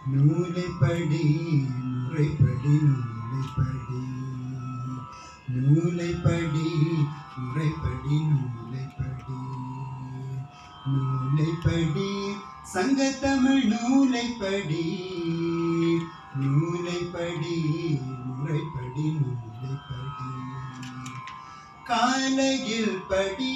நூலைப்படி முறைப்படி நூலைப்படி நூலைப்படி முறைப்படி நூலைப்படி நூலைப்படி சங்கத்தமிழ் நூலைப்படி நூலைப்படி முறைப்படி நூலைப்படி காலையில் படி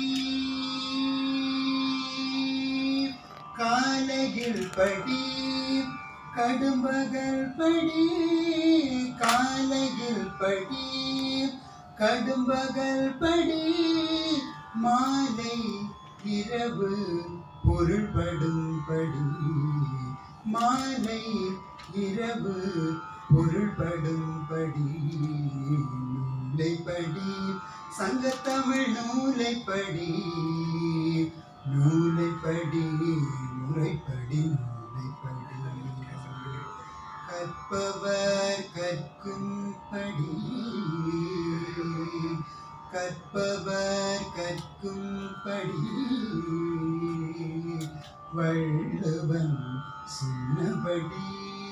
காலையில் படி கடும்பகல் படி காலையில் படி கடும்பகல் படி மாலை இரவு பொருள்படும் படி மாலை இரவு பொருள்படும் படி நூலைப்படி சங்கத்தமிழ் நூலைப்படி நூலைப்படி முறைப்படி நூலைப்படி கற்பவர் கற்கும் படி கற்பவர் கற்கும் படி வள்ளுவன் சொன்னபடி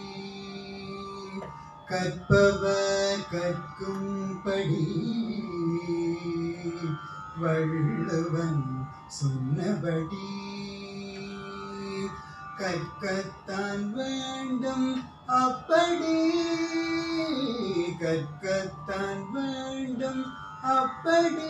கற்பவர் கற்கும் படி வள்ளுவன் சொன்னபடி கற்கத்தான் வேண்டும் அப்படி கற்கத்தான் வேண்டும் அப்படி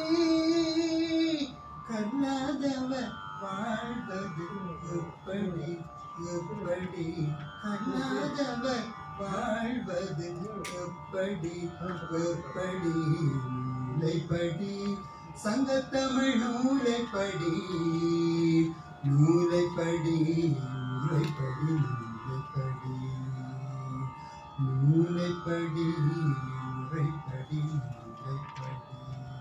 கல்லாதவர் வாழ்வது எப்படி எப்படி கல்லாதவர் வாழ்வது எப்படி எப்படி நூலைப்படி சங்கத்தமிழ் நூலைப்படி நூலைப்படி நூலைப்படி நூலைப்படி நூலைப்படி முறைப்படி நூலைப்படி